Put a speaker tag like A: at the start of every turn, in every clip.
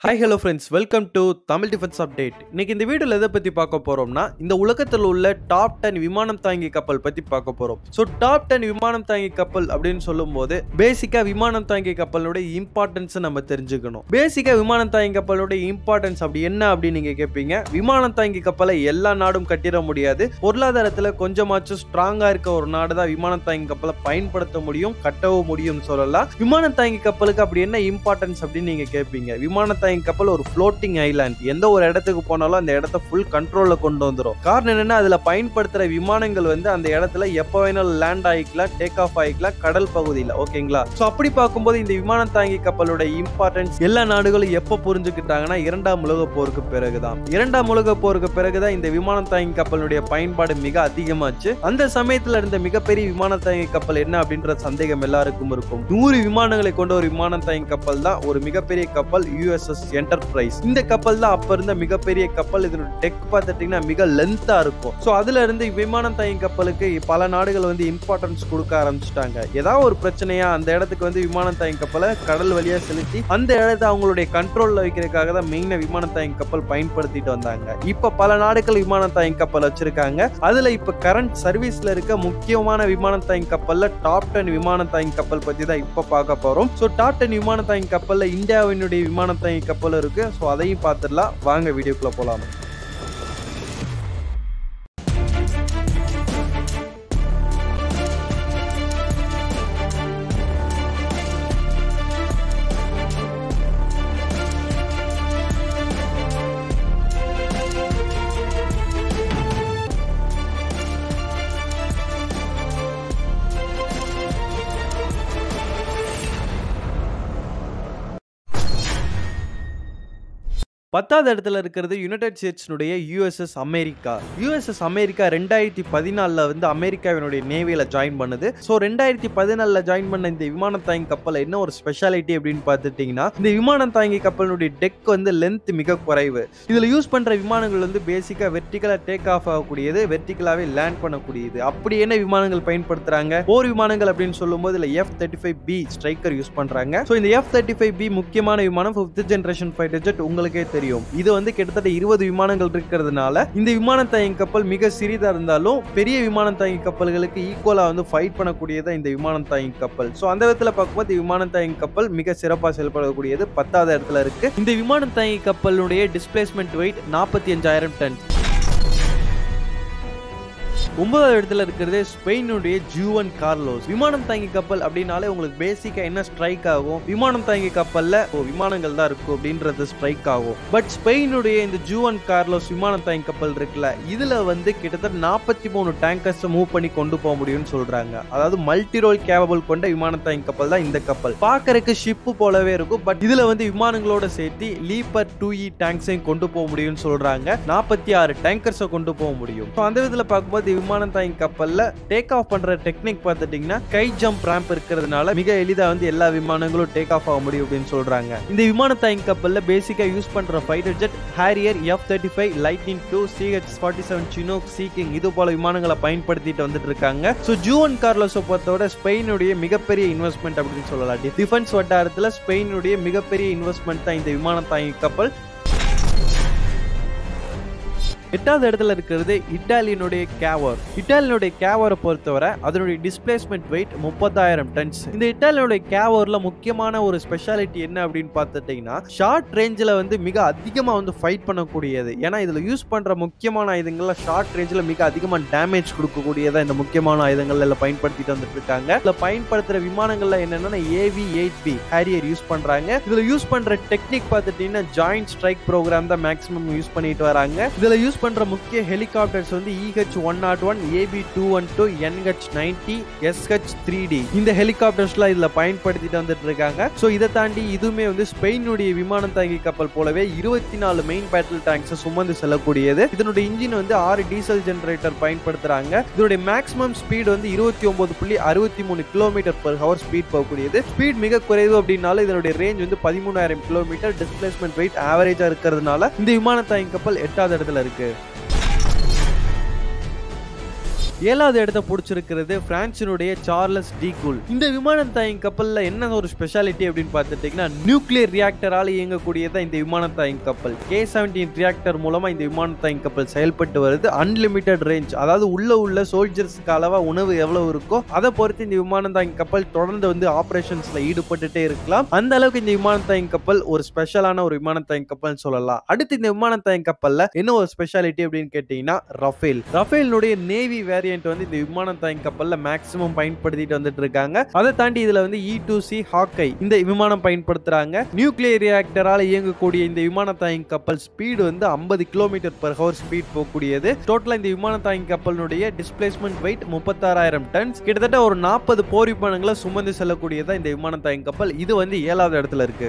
A: hi hello friends welcome to Tamil defence update இன்னைக்கு இந்த வீடியோவில் எதை பற்றி பார்க்க போகிறோம்னா இந்த உலகத்தில் உள்ள டாப் டென் விமானம் தாங்கி கப்பல் பற்றி பார்க்க போகிறோம் ஸோ டாப் டென் விமானம் தாங்கி கப்பல் அப்படின்னு சொல்லும்போது பேசிக்காக விமானம் தாங்கி கப்பலுடைய இம்பார்ட்டன்ஸை நம்ம தெரிஞ்சுக்கணும் பேசிக்காக விமானம் தாங்கி கப்பலுடைய இம்பார்ட்டன்ஸ் அப்படி என்ன அப்படின்னு நீங்கள் கேட்பீங்க விமானம் தாங்கி கப்பலை எல்லா நாடும் கட்டிட முடியாது பொருளாதாரத்தில் கொஞ்சமாச்சும் ஸ்ட்ராங்காக இருக்க ஒரு நாடு தான் விமானம் தாங்கி கப்பலை பயன்படுத்த முடியும் கட்டவும் முடியும் சொல்லலாம் விமானம் தாங்கி கப்பலுக்கு அப்படி என்ன இம்பார்ட்டன்ஸ் அப்படின்னு நீங்கள் கேட்பீங்க விமான தாங்கி கப்பல் ஒரு ஃப்ளோட்டிங் ஐலாண்ட் எந்த ஒரு இடத்துக்கு போனாலும் அந்த இடத்த ஃபுல் கண்ட்ரோல்ல கொண்டு வந்துடும் காரணம் என்னன்னா அதுல பயன்படுத்துற விமானங்கள் வந்து அந்த இடத்துல எப்போ வேணாலும் லேண்ட் ஆகிக்கலாம் டேக் ஆஃப் ஆகிக்கலாம் கடல் பகுதியில் ஓகேங்களா ஸோ அப்படி பார்க்கும்போது இந்த விமானம் தாங்கி கப்பலோட இம்பார்ட்டன்ஸ் எல்லா நாடுகளும் எப்போ புரிஞ்சுக்கிட்டாங்கன்னா இரண்டாம் உலக போருக்கு பிறகுதான் இரண்டாம் உலக போருக்கு பிறகுதான் இந்த விமானம் தாங்கி கப்பலுடைய பயன்பாடு மிக அதிகமாச்சு அந்த சமயத்துல இருந்த மிகப்பெரிய விமான தாங்கி கப்பல் என்ன அப்படின்ற சந்தேகம் எல்லாருக்கும் இருக்கும் நூறு விமானங்களை கொண்ட ஒரு விமானம் தாங்கி கப்பல் தான் ஒரு மிகப்பெரிய கப்பல் யூஎஸ்எஸ் என்டர்பிரைஸ் இந்த கப்பல் தான் அப்ப இருந்த மிகப்பெரிய கப்பல் இதோட டெக் பார்த்துட்டீங்கன்னா மிக லென்த்தா இருக்கும் ஸோ அதுல இருந்து விமானம் தாங்கி கப்பலுக்கு பல நாடுகள் வந்து இம்பார்ட்டன்ஸ் கொடுக்க ஆரம்பிச்சிட்டாங்க ஏதாவது ஒரு பிரச்சனையா அந்த இடத்துக்கு வந்து விமானம் தாங்கி கப்பலை கடல் வழியா செலுத்தி அந்த இடத்த அவங்களுடைய கண்ட்ரோல்ல வைக்கிறதுக்காக தான் மெயினா விமானம் தாங்கி கப்பல் பயன்படுத்திட்டு வந்தாங்க இப்ப பல நாடுகள் விமானம் தாங்கி கப்பல் வச்சிருக்காங்க அதுல இப்ப கரண்ட் சர்வீஸ்ல இருக்க முக்கியமான விமானம் தாங்கி கப்பல்ல டாப் டென் விமானம் தாங்கி கப்பல் பத்தி தான் இப்ப பார்க்க போறோம் ஸோ டாப் டென் விமானம் தாங்கி கப்பல்ல இந்தியாவினுடைய விமானம் தாங்கி கப்பல் இருக்கு ஸோ அதையும் பார்த்துடலாம் வாங்க வீடியோக்குள்ள போலாம் பத்தாவது இடத்துல இருக்கிறது யுனைடெட் ஸ்டேட்ஸ்னுடைய யூஎஸ்எஸ் அமெரிக்கா யூஎஸ்எஸ் அமெரிக்கா ரெண்டாயிரத்தி பதினாலில் வந்து அமெரிக்காவினுடைய நேவியில் ஜாயின் பண்ணுது ஸோ ரெண்டாயிரத்தி பதினாலில் ஜாயின் பண்ண இந்த விமானம் தாங்கி கப்பல் என்ன ஒரு ஸ்பெஷாலிட்டி அப்படின்னு பார்த்துட்டிங்கன்னா இந்த விமானம் தாங்கி கப்பலினுடைய டெக் வந்து லென்த் மிக குறைவு இதில் யூஸ் பண்ணுற விமானங்கள் வந்து பேசிக்காக வெர்டிக்கலாக டேக் ஆஃப் ஆகக்கூடியது வெர்டிக்கலாகவே லேண்ட் பண்ணக்கூடியது அப்படி என்ன விமானங்கள் பயன்படுத்துகிறாங்க போர் விமானங்கள் அப்படின்னு சொல்லும்போது இதில் F thirty five B striker use பண்ணுறாங்க ஸோ இந்த எஃப் தேர்ட்டி ஃபைவ் பி முக்கியமான விமானம் ஃபிஃப்த் ஜென்ரேஷன் ஃபைட்டர் ஜெட் உங்களுக்கே தெரியும் தெரியும் இது வந்து கிட்டத்தட்ட இருபது விமானங்கள் இருக்கிறதுனால இந்த விமான தாங்கி கப்பல் மிக சிறிதா இருந்தாலும் பெரிய விமான தாங்கி கப்பல்களுக்கு ஈக்குவலா வந்து ஃபைட் பண்ணக்கூடியதா இந்த விமானம் தாங்கி கப்பல் ஸோ அந்த விதத்துல பார்க்கும்போது விமான தாங்கி கப்பல் மிக சிறப்பாக செயல்படக்கூடியது பத்தாவது இடத்துல இருக்கு இந்த விமான தாங்கி கப்பலுடைய டிஸ்பிளேஸ்மெண்ட் வெயிட் நாற்பத்தி அஞ்சாயிரம் டன் ஒன்பதாவது இடத்துல இருக்கிறது ஸ்பெயினுடைய ஜூவன் கார்லோஸ் விமானம் தாங்கி கப்பல் அப்படின்னாலே உங்களுக்கு பேசிக்கா என்ன ஸ்ட்ரைக் ஆகும் விமானம் தாங்கி கப்பல்ல ஓ விமானங்கள் தான் இருக்கும் அப்படின்றது ஸ்ட்ரைக் ஆகும் பட் ஸ்பெயினுடைய இந்த ஜூவன் கார்லோஸ் விமானம் தாங்கி கப்பல் இருக்குல்ல இதுல வந்து கிட்டத்தட்ட நாற்பத்தி மூணு டேங்கர்ஸ் மூவ் பண்ணி கொண்டு போக முடியும்னு சொல்றாங்க அதாவது மல்டி ரோல் கேபபிள் கொண்ட விமானம் தாங்கி கப்பல் தான் இந்த கப்பல் பாக்குறதுக்கு ஷிப்பு போலவே இருக்கும் பட் இதுல வந்து விமானங்களோட சேர்த்து லீப்பர் டூ இ டேங்க்ஸையும் கொண்டு போக முடியும்னு சொல்றாங்க நாற்பத்தி ஆறு டேங்கர்ஸை கொண்டு போக முடியும் அந்த விதத்துல பார்க்கும்போது விமானம் தாங்கி கப்பல்ல டேக் ஆஃப் பண்ற டெக்னிக் பார்த்துட்டீங்கன்னா கை ஜம்ப் ரேம்ப் இருக்கிறதுனால மிக எளிதா வந்து எல்லா விமானங்களும் டேக் ஆஃப் ஆக முடியும் அப்படின்னு சொல்றாங்க இந்த விமான தாங்கி கப்பல்ல பேசிக்கா யூஸ் பண்ற fighter jet Harrier F thirty five lightning two CH forty seven Chinook sea king இது போல விமானங்களை பயன்படுத்திட்டு வந்துட்டு இருக்காங்க ஸோ ஜூவன் கார்லோஸை பொறுத்தவரை ஸ்பெயினுடைய மிகப்பெரிய இன்வெஸ்ட்மெண்ட் அப்படின்னு சொல்லலாம் டிஃபென்ஸ் வட்டாரத்தில் ஸ்பெயினுடைய மிகப்பெரிய இன்வெஸ்ட்மெண்ட் தான் இந்த விமான தாங்கி கப்பல் எட்டாவது இடத்துல இருக்கிறது இட்டாலியனுடைய கேவர் இட்டாலியனுடைய கேவரை பொறுத்தவரை அதனுடைய டிஸ்பிளேஸ்மெண்ட் வெயிட் முப்பதாயிரம் டன்ஸ் இந்த இட்டாலியனுடைய கேவர்ல முக்கியமான ஒரு ஸ்பெஷாலிட்டி என்ன அப்படின்னு பார்த்துட்டீங்கன்னா ஷார்ட் ரேஞ்சில் வந்து மிக அதிகமாக வந்து ஃபைட் பண்ணக்கூடியது ஏன்னா இதில் யூஸ் பண்ணுற முக்கியமான ஆயுதங்கள்ல ஷார்ட் ரேஞ்சில் மிக அதிகமாக டேமேஜ் கொடுக்கக்கூடியதா இந்த முக்கியமான ஆயுதங்கள் எல்லாம் பயன்படுத்திட்டு வந்துட்டு இருக்காங்க இதில் பயன்படுத்துகிற விமானங்கள்ல என்னன்னா AV eight B Harrier use பண்ணுறாங்க இதில் யூஸ் பண்ணுற டெக்னிக் பார்த்துட்டீங்கன்னா ஜாயிண்ட் ஸ்ட்ரைக் ப்ரோக்ராம் தான் மேக்ஸிமம் யூஸ் பண்ணிட்டு வராங்க இதில் யூஸ் பண்ற முக்கிய ஹெலிகாப்டர்ஸ் வந்து EH one nought one AB two one two NH ninety SH three D இந்த ஹெலிகாப்டர்ஸ்லாம் இதுல பயன்படுத்திட்டு வந்துட்டு இருக்காங்க ஸோ இதை தாண்டி இதுவுமே வந்து ஸ்பெயினுடைய விமானம் தாங்கி கப்பல் போலவே இருபத்தி நாலு மெயின் பேட்டில் டேங்க்ஸை சுமந்து செல்லக்கூடியது இதனுடைய இன்ஜின் வந்து ஆறு டீசல் ஜெனரேட்டர் பயன்படுத்துறாங்க இதனுடைய மேக்ஸிமம் ஸ்பீட் வந்து இருபத்தி ஒன்பது புள்ளி அறுபத்தி மூணு கிலோமீட்டர் பர் ஹவர் ஸ்பீட் போகக்கூடியது ஸ்பீட் மிக குறைவு அப்படின்னாலும் இதனுடைய ரேஞ்ச் வந்து பதிமூணாயிரம் கிலோமீட்டர் டிஸ்பிளேஸ்மெண்ட் வெயிட் ஆவரேஜா இருக்கிறதுனால இந்த விமான தாங்கி கப்பல் எட்டாவது இடத்துல இருக்கு ஏழாவது இடத்தை பிடிச்சிருக்கிறது பிரான்சினுடைய சார்லஸ் டீகூல் இந்த விமானம் தாயும் கப்பல்ல என்ன ஒரு ஸ்பெஷாலிட்டி அப்படின்னு பார்த்துட்டீங்கன்னா நியூக்ளியர் ரியாக்டரால் இயங்கக்கூடியதான் இந்த விமானம் தாயும் கப்பல் கே செவன்டீன் ரியாக்டர் மூலமா இந்த விமானம் தாயும் கப்பல் செயல்பட்டு வருது அன்லிமிட்டெட் ரேஞ்ச் அதாவது உள்ள உள்ள சோல்ஜர்ஸ்க்கு அளவா உணவு எவ்வளவு இருக்கோ அதை பொறுத்து இந்த விமானம் தாயும் கப்பல் தொடர்ந்து வந்து ஆபரேஷன்ஸ்ல ஈடுபட்டுட்டே இருக்கலாம் அந்த அளவுக்கு இந்த விமானம் தாயும் கப்பல் ஒரு ஸ்பெஷலான ஒரு விமானம் தாயும் கப்பல் சொல்லலாம் அடுத்து இந்த விமானம் தாயும் கப்பல்ல என்ன ஒரு ஸ்பெஷாலிட்டி அப்படின்னு கேட்டீங்கன்னா ரஃபேல் ரஃபேலினுடைய நேவி வேரியன்ட் வந்து இந்த விமானம் தாயும் கப்பல்ல மேக்சிமம் பயன்படுத்திட்டு வந்துட்டு இருக்காங்க அதை தாண்டி இதுல வந்து இ டூ சி ஹாக்கை இந்த விமானம் பயன்படுத்துறாங்க நியூக்ளியர் ரியாக்டரால் இயங்கக்கூடிய இந்த விமான தாயும் கப்பல் ஸ்பீடு வந்து ஐம்பது கிலோமீட்டர் பர் ஹவர் ஸ்பீட் போகக்கூடியது டோட்டலா இந்த விமான தாயும் கப்பலினுடைய டிஸ்பிளேஸ்மெண்ட் வெயிட் முப்பத்தாறாயிரம் டன்ஸ் கிட்டத்தட்ட ஒரு நாற்பது போர் விமானங்களை சுமந்து செல்லக்கூடியதா இந்த விமான தாயும் கப்பல் இது வந்து ஏழாவது இடத்துல இருக்கு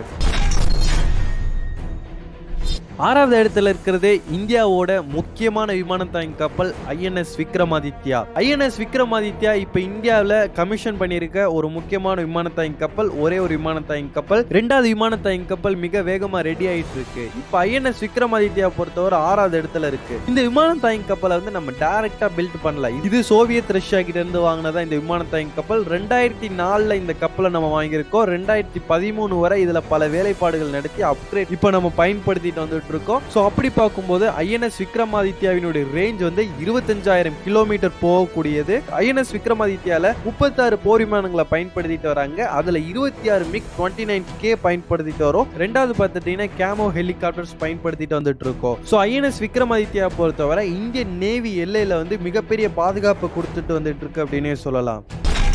A: ஆறாவது இடத்துல இருக்கிறது இந்தியாவோட முக்கியமான விமானம் தாயும் கப்பல் ஐஎன்எஸ் விக்ரமாதித்யா ஐஎன்எஸ் விக்ரமாதித்யா இப்ப இந்தியாவில் கமிஷன் பண்ணியிருக்க ஒரு முக்கியமான விமான தாயும் கப்பல் ஒரே ஒரு விமான தாயும் கப்பல் ரெண்டாவது விமான தாயும் கப்பல் மிக வேகமா ரெடி ஆயிட்டு இருக்கு இப்ப ஐஎன்எஸ் விக்ரமாதித்யா பொறுத்தவரை ஆறாவது இடத்துல இருக்கு இந்த விமான தாயும் கப்பலை வந்து நம்ம டைரக்டா பில்ட் பண்ணல இது சோவியத் ரஷ்யா கிட்ட இருந்து வாங்கினதா இந்த விமான தாயும் கப்பல் ரெண்டாயிரத்தி நாலுல இந்த கப்பலை நம்ம வாங்கியிருக்கோம் ரெண்டாயிரத்தி பதிமூணு வரை இதுல பல வேலைப்பாடுகள் நடத்தி அப்கிரேட் இப்ப நம்ம பயன்படுத்திட்டு வந்துட்டு இருக்கோம் ஸோ அப்படி பார்க்கும்போது ஐஎன்எஸ் விக்ரமாதித்யாவினுடைய ரேஞ்ச் வந்து இருபத்தஞ்சாயிரம் கிலோமீட்டர் போகக்கூடியது ஐஎன்எஸ் விக்ரமாதித்யால முப்பத்தாறு போர் விமானங்களை பயன்படுத்திட்டு வராங்க அதுல இருபத்தி ஆறு மிக் டுவெண்ட்டி நைன் கே பயன்படுத்திட்டு வரோம் ரெண்டாவது பார்த்துட்டீங்கன்னா கேமோ ஹெலிகாப்டர்ஸ் பயன்படுத்திட்டு வந்துட்டு இருக்கோம் ஸோ ஐஎன்எஸ் விக்ரமாதித்யா பொறுத்தவரை இந்தியன் நேவி எல்லையில வந்து மிகப்பெரிய பாதுகாப்பு கொடுத்துட்டு வந்துட்டு இருக்கு அப்படின்னே சொல்லலாம்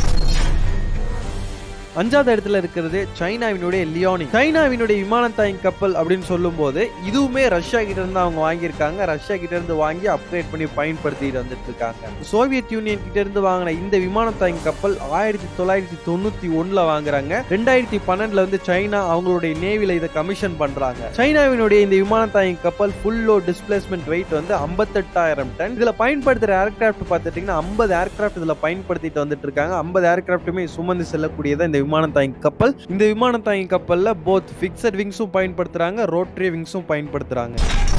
A: அஞ்சாவது இடத்துல இருக்கிறது சைனாவினுடைய லியோனி சைனாவினுடைய விமான தாயும் கப்பல் அப்படின்னு சொல்லும்போது இதுவுமே ரஷ்யா கிட்ட இருந்து அவங்க வாங்கியிருக்காங்க ரஷ்யா கிட்ட இருந்து வாங்கி அப்கிரேட் பண்ணி பயன்படுத்திட்டு வந்துட்டு இருக்காங்க சோவியத் யூனியன் கிட்ட இருந்து வாங்கின இந்த விமான தாயும் கப்பல் ஆயிரத்தி தொள்ளாயிரத்தி தொண்ணூத்தி ஒண்ணுல வாங்குறாங்க ரெண்டாயிரத்தி பன்னெண்டுல வந்து சைனா அவங்களுடைய நேவில இதை கமிஷன் பண்றாங்க சைனாவினுடைய இந்த விமான தாயும் கப்பல் ஃபுல் லோ டிஸ்பிளேஸ்மெண்ட் வெயிட் வந்து ஐம்பத்தெட்டாயிரம் டன் இதுல பயன்படுத்துற ஏர்கிராஃப்ட் பார்த்துட்டீங்கன்னா ஐம்பது ஏர்கிராஃப்ட் இதுல பயன்படுத்திட்டு வந்துட்டு இருக்காங்க ஐம்பது ஏர்கிராஃப்ட்டுமே சுமந்து செல்லக்கூடியதான் இந்த விமான தாயும் கப்பல் இந்த விமான தாயும் கப்பல்ல போத் ஃபிக்ஸட் விங்ஸும் பயன்படுத்துறாங்க ரோட்டரி விங்ஸும் பயன்படுத்துறாங்க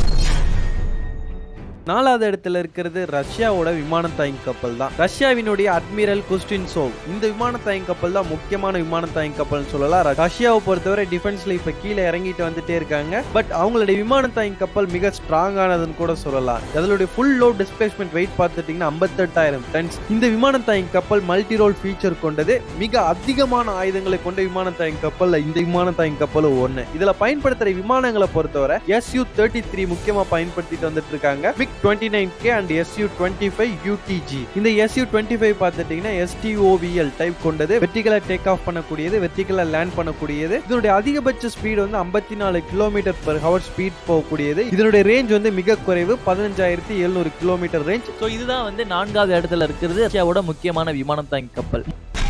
A: நாலாவது இடத்துல இருக்கிறது ரஷ்யாவோட விமான தாயும் கப்பல் தான் ரஷ்யாவினுடைய அட்மிரல் குஸ்டின்சோவ் இந்த விமான தாயும் கப்பல் தான் முக்கியமான விமான தாயும் கப்பல்னு சொல்லலாம் ரஷ்யாவை பொறுத்தவரை டிஃபென்ஸ்ல இப்ப கீழே இறங்கிட்டு வந்துட்டே இருக்காங்க பட் அவங்களுடைய விமான தாயும் கப்பல் மிக ஸ்ட்ராங்கானதுன்னு கூட சொல்லலாம் அதனுடைய ஃபுல் லோ டிஸ்பிளேஸ்மெண்ட் வெயிட் பார்த்துட்டீங்கன்னா ஐம்பத்தெட்டாயிரம் டன்ஸ் இந்த விமான தாயும் கப்பல் மல்டி ரோல் ஃபீச்சர் கொண்டது மிக அதிகமான ஆயுதங்களை கொண்ட விமான தாயும் கப்பல் இந்த விமான தாயும் கப்பல் ஒண்ணு இதுல பயன்படுத்துற விமானங்களை பொறுத்தவரை எஸ்யூ தேர்ட்டி த்ரீ முக்கியமா பயன்படுத்திட்டு வந்துட்டு இருக்காங்க MiG twenty nine K and SU twenty five UTG இந்த எஸ்யூ டுவெண்ட்டி ஃபைவ் பார்த்துட்டீங்கன்னா எஸ்டிஓவிஎல் டைப் கொண்டது வெர்டிகலா டேக் ஆஃப் பண்ணக்கூடியது வெர்டிகலா லேண்ட் பண்ணக்கூடியது இதனுடைய அதிகபட்ச ஸ்பீடு வந்து ஐம்பத்தி நாலு கிலோமீட்டர் பர் ஹவர் ஸ்பீட் போகக்கூடியது இதனுடைய ரேஞ்ச் வந்து மிக குறைவு பதினஞ்சாயிரத்தி எழுநூறு கிலோமீட்டர் ரேஞ்ச்
B: ஸோ இதுதான் வந்து நான்காவது இடத்துல இருக்கிறது ரஷ்யாவோட முக்கியமான விமானம் தாங்கி கப்பல்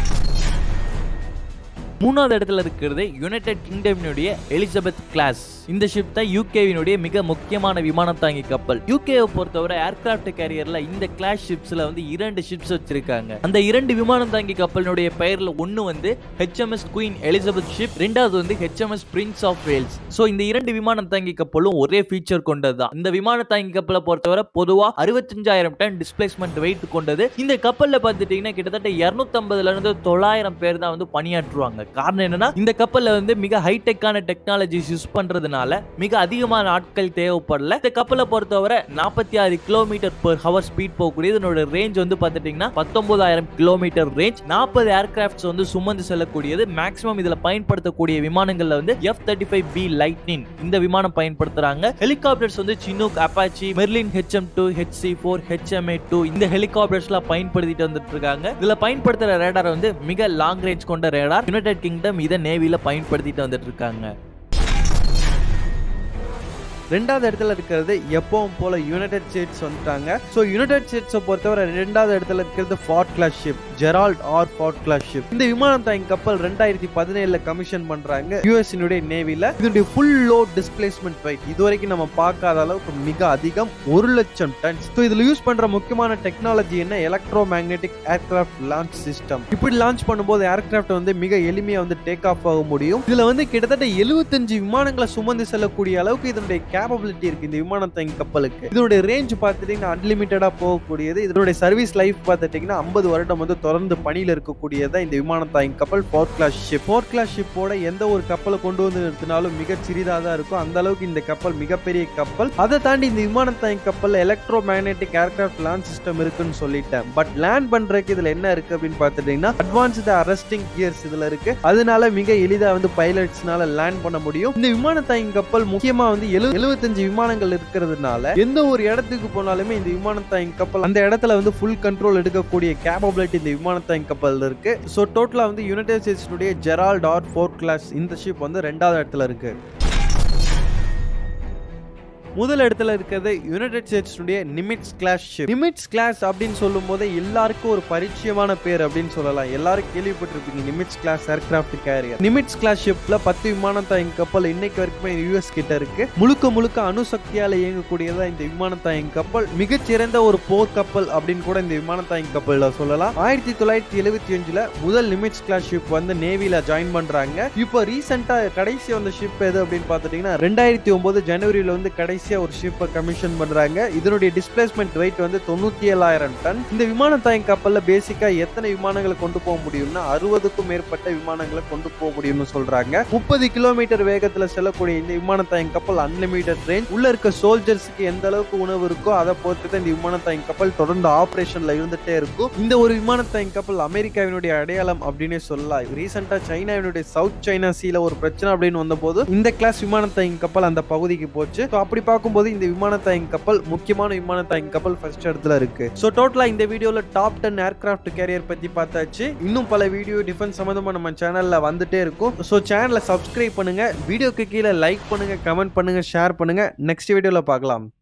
B: மூணாவது இடத்துல இருக்கிறது யுனைடெட் கிங்டமினுடைய எலிசபெத் கிளாஸ் இந்த ஷிப் தான் யூகேவினுடைய மிக முக்கியமான விமானம் தாங்கி கப்பல் யூகேவை பொறுத்தவரை ஏர்கிராஃப்ட் கேரியர்ல இந்த கிளாஸ் ஷிப்ஸ்ல வந்து இரண்டு ஷிப்ஸ் வச்சிருக்காங்க அந்த இரண்டு விமானம் தாங்கி கப்பலினுடைய பெயர்ல ஒன்னு வந்து ஹெச்எம்எஸ் குயின் எலிசபெத் ஷிப் ரெண்டாவது வந்து HMS Prince of Wales so இந்த இரண்டு விமானம் தாங்கி கப்பலும் ஒரே ஃபீச்சர் கொண்டது தான் இந்த விமான தாங்கி கப்பலை பொறுத்தவரை பொதுவா அறுபத்தஞ்சாயிரம் டன் டிஸ்பிளேஸ்மெண்ட் வெயிட் கொண்டது இந்த கப்பல்ல பார்த்துட்டீங்கன்னா கிட்டத்தட்ட இருநூத்தம்பதுல இருந்து தொள்ளாயிரம் பேர் தான் வந்து பணியாற்றுவாங்க காரணம் என்னன்னா இந்த கப்பல்ல வந்து மிக ஹைடெக்கான டெக்னாலஜிஸ் யூஸ் பண்றதுனால மிக அதிகமான ஆட்கள் தேவைப்படல இந்த கப்பலை பொறுத்தவரை நாற்பத்தி ஆறு கிலோமீட்டர் பெர் ஹவர் ஸ்பீட் போகக்கூடிய இதனோட ரேஞ்ச் வந்து பார்த்துட்டீங்கன்னா பத்தொன்பதாயிரம் கிலோமீட்டர் ரேஞ்ச் நாற்பது ஏர்கிராஃப்ட்ஸ் வந்து சுமந்து செல்லக்கூடியது மேக்ஸிமம் இதுல பயன்படுத்தக்கூடிய விமானங்கள்ல வந்து F thirty five B lightning இந்த விமானம் பயன்படுத்துறாங்க ஹெலிகாப்டர்ஸ் வந்து Chinook Apache Merlin HM two HC four HMA two இந்த ஹெலிகாப்டர்ஸ்லாம் பயன்படுத்திட்டு வந்துட்டு இருக்காங்க இதுல பயன்படுத்துற ரேடார் வந்து மிக லாங் ரேஞ்ச் கொண்ட ரேடார் யுனைடெட் கிங்டம் இதை நேவில பயன்படுத்திட்டு வந்துட்டு இருக்காங்க
A: ரெண்டாவது இடத்துல இருக்கிறது எப்பவும் போல யுனைடெட் ஸ்டேட்ஸ் வந்துட்டாங்க ஸோ யுனைடெட் ஸ்டேட்ஸை பொறுத்தவரை ரெண்டாவது இடத்துல இருக்கிறது Ford class ship Gerald R Ford class ship இந்த விமானம் தாங்கி கப்பல் ரெண்டாயிரத்தி பதினேழுல கமிஷன் பண்றாங்க யூஎஸ்னுடைய நேவில இதனுடைய ஃபுல் லோட் டிஸ்பிளேஸ்மெண்ட் வெயிட் இது வரைக்கும் நம்ம பார்க்காத அளவுக்கு மிக அதிகம் ஒரு லட்சம் டன்ஸ் ஸோ இதுல யூஸ் பண்ற முக்கியமான டெக்னாலஜி என்ன electro magnetic aircraft launch system இப்படி லான்ச் பண்ணும்போது ஏர்கிராஃப்ட் வந்து மிக எளிமையா வந்து டேக் ஆஃப் ஆக முடியும் இதுல வந்து கிட்டத்தட்ட எழுபத்தஞ்சு விமானங்களை சுமந்து செல்லக்கூடிய அளவுக்கு இதனுடைய கேப்பபிலிட்டி இருக்கு இந்த விமானம் தாங்கி கப்பலுக்கு இதோட ரேஞ்ச் பார்த்துட்டீங்கன்னா அன்லிமிட்டடா போகக்கூடியது இதோட சர்வீஸ் லைஃப் பார்த்துட்டீங்கன்னா ஐம்பது வருடம் வந்து தொடர்ந்து பணியில் இருக்கக்கூடியதான் இந்த விமானம் தாங்கி கப்பல் Ford class ship Ford class ஷிப்போட எந்த ஒரு கப்பலை கொண்டு வந்து நிறுத்தினாலும் மிக சிறிதாக தான் இருக்கும் அந்த அளவுக்கு இந்த கப்பல் மிகப்பெரிய கப்பல் அதை தாண்டி இந்த விமானம் தாங்கி கப்பல் electro magnetic aircraft launch system இருக்குன்னு சொல்லிட்டேன் பட் லேண்ட் பண்றதுக்கு இதுல என்ன இருக்கு அப்படின்னு பார்த்துட்டீங்கன்னா அட்வான்ஸ்டு அரஸ்டிங் கியர்ஸ் இதுல இருக்கு அதனால மிக எளிதா வந்து பைலட்ஸ்னால லேண்ட் பண்ண முடியும் இந்த விமான தாங்கி கப்பல் முக்கியமா வந்து எழு எழுபத்தஞ்சு விமானங்கள் இருக்கிறதுனால எந்த ஒரு இடத்துக்கு போனாலுமே இந்த விமான தாங்கி கப்பல் அந்த இடத்துல வந்து ஃபுல் கண்ட்ரோல் எடுக்கக்கூடிய கேப்பபிலிட்டி இந்த விமான தாங்கி கப்பல் இருக்கு ஸோ டோட்டலா வந்து யுனைடெட் ஸ்டேட்ஸுடைய ஜெரால்ட் ஆர் ஃபோர்த் கிளாஸ் இந்த ஷிப் வந்து ரெண்டாவது இடத்துல இருக்கு முதல் இடத்துல இருக்கிறது யுனைடெட் ஸ்டேட்ஸுடைய Nimitz class ship Nimitz class அப்படின்னு சொல்லும் போது எல்லாருக்கும் ஒரு பரிச்சயமான பேர் அப்படின்னு சொல்லலாம் எல்லாரும் கேள்விப்பட்டிருப்பீங்க Nimitz class aircraft carrier Nimitz class ஷிப்ல பத்து விமானம் தாயங்க கப்பல் இன்னைக்கு வரைக்குமே யூஎஸ் கிட்ட இருக்கு முழுக்க முழுக்க அணுசக்தியால இயங்கக்கூடியதா இந்த விமான தாயங்க கப்பல் மிகச்சிறந்த ஒரு போர் கப்பல் அப்படின்னு கூட இந்த விமான தாயங்க கப்பல்ல சொல்லலாம் ஆயிரத்தி தொள்ளாயிரத்தி எழுபத்தி அஞ்சுல முதல் நிமிட்ஸ் கிளாஸ் ஷிப் வந்து நேவில ஜாயின் பண்றாங்க இப்போ ரீசெண்டா கடைசி வந்த ஷிப் எது அப்படின்னு பாத்துட்டீங்கன்னா ரெண்டாயிரத்தி ஒன்பது ஜனவரியில வந்து கடைசியா ஒரு ஷிப்பை கமிஷன் பண்றாங்க இதனுடைய டிஸ்பிளேஸ்மெண்ட் வெயிட் வந்து தொண்ணூத்தி ஏழாயிரம் டன் இந்த விமான தாயங்க கப்பல்ல பேசிக்கா எத்தனை விமானங்களை கொண்டு போக முடியும்னா அறுபதுக்கும் மேற்பட்ட விமானங்களை கொண்டு போக முடியும்னு சொல்றாங்க முப்பது கிலோமீட்டர் வேகத்துல செல்லக்கூடிய இந்த விமான தாயங்க கப்பல் அன்லிமிட்டட் ரேஞ்ச் உள்ள இருக்க சோல்ஜர்ஸ்க்கு எந்த அளவுக்கு உணவு இருக்கோ அதை பொறுத்து தான் இந்த விமான தாயங்க கப்பல் தொடர்ந்து ஆபரேஷன்ல இருந்துட்டே இருக்கும் இந்த ஒரு விமான தாயங்க கப்பல் அமெரிக்காவினுடைய அடையாளம் அப்படின்னே சொல்லலாம் ரீசெண்டா சைனாவினுடைய சவுத் சைனா சீல ஒரு பிரச்சனை அப்படின்னு வந்தபோது இந்த கிளாஸ் விமான தாயங்க கப்பல் அந்த பகுதிக்கு போச்சு So அப்படி பார்க்கும்போது இந்த விமான தாயங்க கப்பல் முக்கியமான விமான தாயங்க கப்பல் ஃபர்ஸ்ட் இடத்துல இருக்கு ஸோ டோட்டலா இந்த வீடியோல டாப் டென் ஏர்கிராஃப்ட் கேரியர் பத்தி பார்த்தாச்சு இன்னும் பல வீடியோ டிஃபென்ஸ் சம்பந்தமா நம்ம சேனல்ல வந்துட்டே இருக்கும் ஸோ சேனலை சப்ஸ்கிரைப் பண்ணுங்க வீடியோக்கு கீழே லைக் பண்ணுங்க கமெண்ட் பண்ணுங்க ஷேர் பண்ணுங்க நெக்ஸ்ட் வீடியோல பார்க்கலாம்